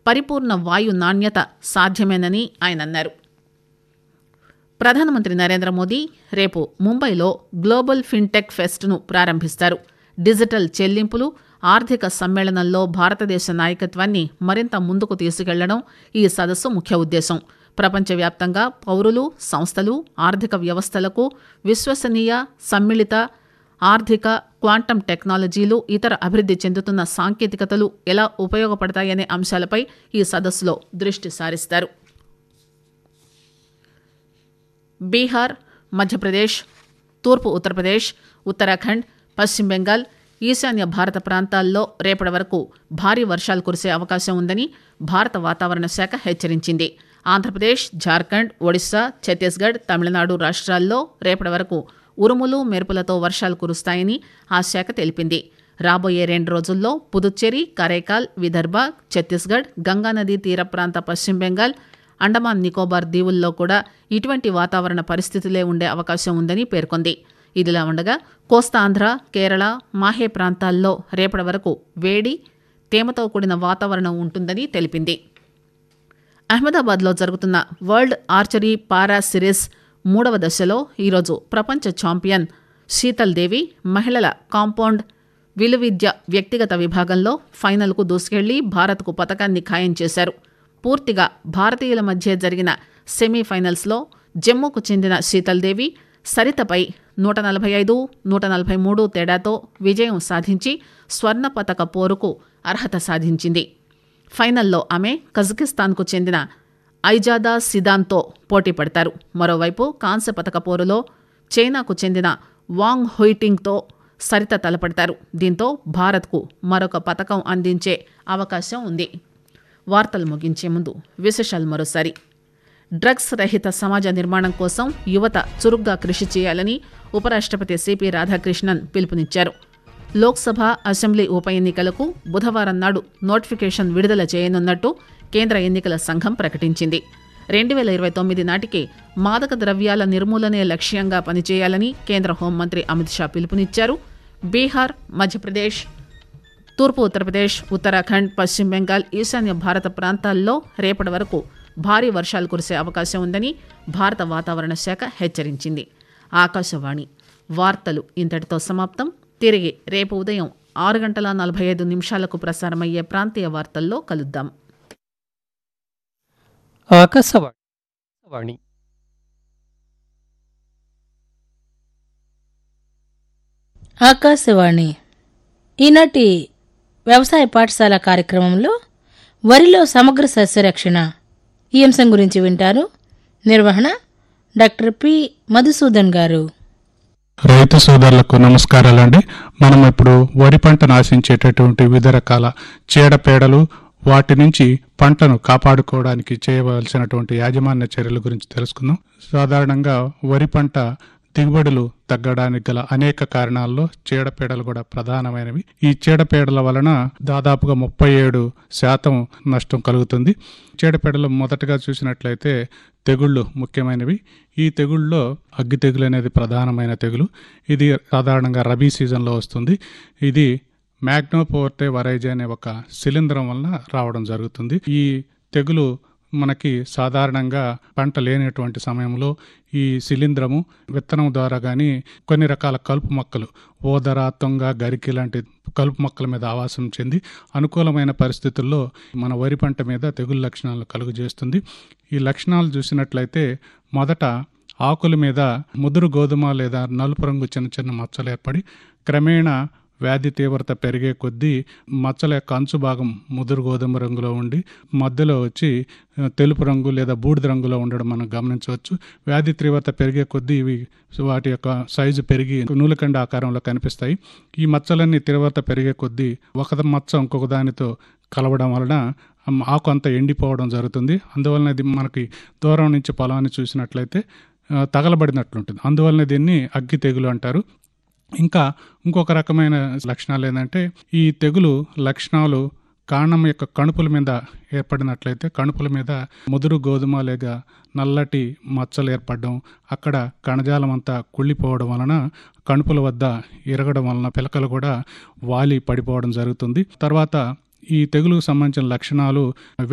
పరిపూర్ణ వాయు నాణ్యత సాధ్యమేనని ఆయన అన్నారు ప్రధానమంత్రి నరేంద్ర మోదీ రేపు ముంబైలో గ్లోబల్ ఫిన్టెక్ ఫెస్ట్ను ప్రారంభిస్తారు డిజిటల్ చెల్లింపులు ఆర్థిక సమ్మేళనంలో భారతదేశ నాయకత్వాన్ని మరింత ముందుకు తీసుకెళ్లడం ఈ సదస్సు ముఖ్య ఉద్దేశం ప్రపంచవ్యాప్తంగా పౌరులు సంస్థలు ఆర్థిక వ్యవస్థలకు విశ్వసనీయ సమ్మిళిత ఆర్థిక క్వాంటం టెక్నాలజీలు ఇతర అభివృద్ధి చెందుతున్న సాంకేతికతలు ఎలా ఉపయోగపడతాయనే అంశాలపై ఈ సదస్సులో దృష్టి సారిస్తారు బీహార్ మధ్యప్రదేశ్ తూర్పు ఉత్తరప్రదేశ్ ఉత్తరాఖండ్ పశ్చిమ బెంగాల్ ఈశాన్య భారత ప్రాంతాల్లో రేపటి వరకు భారీ వర్షాలు కురిసే అవకాశం ఉందని భారత వాతావరణ శాఖ హెచ్చరించింది ఆంధ్రప్రదేశ్ జార్ఖండ్ ఒడిశా ఛత్తీస్గఢ్ తమిళనాడు రాష్ట్రాల్లో రేపటి వరకు ఉరుములు మెరుపులతో వర్షాలు కురుస్తాయని ఆ శాఖ తెలిపింది రాబోయే రెండు రోజుల్లో పుదుచ్చేరి కరైకాల్ విదర్భ ఛత్తీస్గఢ్ గంగానదీ తీర ప్రాంత పశ్చిమ బెంగాల్ అండమాన్ నికోబార్ దీవుల్లో కూడా ఇటువంటి వాతావరణ పరిస్థితులే ఉండే అవకాశం ఉందని పేర్కొంది ఇదిలా ఉండగా కోస్తాంధ్ర కేరళ మాహే ప్రాంతాల్లో రేపటి వరకు వేడి తేమతో కూడిన వాతావరణం ఉంటుందని తెలిపింది అహ్మదాబాద్లో జరుగుతున్న వరల్డ్ ఆర్చరీ పారా సిరీస్ మూడవ దశలో ఈరోజు ప్రపంచ ఛాంపియన్ శీతల్ దేవి మహిళల కాంపౌండ్ విలువిద్య వ్యక్తిగత విభాగంలో ఫైనల్కు దూసుకెళ్లి భారత్కు పతకాన్ని ఖాయం చేశారు పూర్తిగా భారతీయుల మధ్య జరిగిన సెమీఫైనల్స్లో జమ్మూకు చెందిన శీతల్ దేవి సరితపై నూట నలభై ఐదు నూట నలభై మూడు తేడాతో విజయం సాధించి స్వర్ణ పతక పోరుకు అర్హత సాధించింది ఫైనల్లో ఆమె కజకిస్తాన్కు చెందిన ఐజాదా సిదాన్తో పోటీ పడతారు మరోవైపు కాంస్య పతక పోరులో చైనాకు చెందిన వాంగ్ హొయిటింగ్తో సరిత తలపడతారు దీంతో భారత్కు మరొక పతకం అందించే అవకాశం ఉంది వార్తలు ముగించే ముందు విశేషాలు మరోసారి డ్రగ్స్ రహిత సమాజ నిర్మాణం కోసం యువత చురుగ్గా కృషి చేయాలని ఉపరాష్ట్రపతి సిపి రాధాకృష్ణన్ పిలుపునిచ్చారు లోక్సభ అసెంబ్లీ ఉప ఎన్నికలకు బుధవారం నాడు నోటిఫికేషన్ విడుదల చేయనున్నట్టు కేంద్ర ఎన్నికల సంఘం ప్రకటించింది రెండు వేల ఇరవై తొమ్మిది నాటికి మాదక ద్రవ్యాల నిర్మూలనే లక్ష్యంగా పనిచేయాలని కేంద్ర హోంమంత్రి అమిత్ షా పిలుపునిచ్చారు బీహార్ మధ్యప్రదేశ్ తూర్పు ఉత్తరప్రదేశ్ ఉత్తరాఖండ్ పశ్చిమ బెంగాల్ ఈశాన్య భారత ప్రాంతాల్లో రేపటి వరకు భారీ వర్షాలు కురిసే అవకాశం ఉందని భారత వాతావరణ శాఖ హెచ్చరించింది ఆకాశవాణి వార్తలు ఇంతటితో సమాప్తం తిరిగి రేపు ఉదయం ఆరు గంటల నలభై ఐదు నిమిషాలకు ప్రసారమయ్యే ప్రాంతీయ వార్తల్లో కలుద్దాం ఆకాశవాణి వాణి ఆకాశవాణి ఈనాటి వ్యవసాయ పాఠశాల కార్యక్రమంలో వరిలో సమగ్ర సస్యరక్షణ ఈ అంశం గురించి వింటారు నిర్వహణ డాక్టర్ పి మధుసూదన్ గారు రైతు సోదరులకు నమస్కారాలండి మనం ఇప్పుడు వరి పంటను ఆశించేటటువంటి వివిధ రకాల చీడపీడలు వాటి నుంచి పంటను కాపాడుకోవడానికి చేయవలసినటువంటి యాజమాన్య చర్యల గురించి తెలుసుకుందాం సాధారణంగా వరి పంట దిగుబడులు తగ్గడానికి గల అనేక కారణాల్లో చీడపీడలు కూడా ప్రధానమైనవి ఈ చీడపీడల వలన దాదాపుగా ముప్పై ఏడు శాతం నష్టం కలుగుతుంది చీడపీడలు మొదటగా చూసినట్లయితే తెగుళ్ళు ముఖ్యమైనవి ఈ తెగుళ్ళలో అగ్గి తెగులు అనేది ప్రధానమైన తెగులు ఇది సాధారణంగా రబీ సీజన్లో వస్తుంది ఇది మ్యాగ్నోపోర్టే వరైజే అనే ఒక శిలీంధ్రం వలన రావడం జరుగుతుంది ఈ తెగులు మనకి సాధారణంగా పంట లేనటువంటి సమయంలో ఈ శిలీంధ్రము విత్తనం ద్వారా కానీ కొన్ని రకాల కలుపు మొక్కలు ఓదర తొంగ గరికి లాంటి కలుపు మొక్కల మీద ఆవాసం చెంది అనుకూలమైన పరిస్థితుల్లో మన వరి పంట మీద తెగులు లక్షణాలు కలుగజేస్తుంది ఈ లక్షణాలు చూసినట్లయితే మొదట ఆకుల మీద ముదురు గోధుమ లేదా నలుపు రంగు చిన్న చిన్న మచ్చలు ఏర్పడి క్రమేణా వ్యాధి తీవ్రత పెరిగే కొద్దీ మచ్చల యొక్క అంచు భాగం ముదురు గోధుమ రంగులో ఉండి మధ్యలో వచ్చి ఆ, తెలుపు రంగు లేదా బూడిద రంగులో ఉండడం మనం గమనించవచ్చు వ్యాధి తీవ్రత పెరిగే కొద్దీ ఇవి వాటి యొక్క సైజు పెరిగి నూలుకండ ఆకారంలో కనిపిస్తాయి ఈ మచ్చలన్నీ తీవ్రత పెరిగే కొద్దీ ఒక మచ్చ ఇంకొక దానితో కలవడం వలన ఆ ఆకు అంతా ఎండిపోవడం జరుగుతుంది అందువలన ఇది మనకి దూరం నుంచి పొలాన్ని చూసినట్లయితే ఆ, తగలబడినట్లుంటుంది అందువలన దీన్ని అగ్గి తెగులు అంటారు ఇంకా ఇంకొక రకమైన లక్షణాలు ఏంటంటే ఈ తెగులు లక్షణాలు కాండం యొక్క కణుపుల మీద ఏర్పడినట్లయితే కణుపుల మీద ముదురు గోధుమ లేక నల్లటి మచ్చలు ఏర్పడడం అక్కడ కణజాలం అంతా కుళ్ళిపోవడం వలన కణుపుల వద్ద ఇరగడం వలన పిలకలు కూడా వాలి పడిపోవడం జరుగుతుంది తర్వాత ఈ తెగులుకు సంబంధించిన లక్షణాలు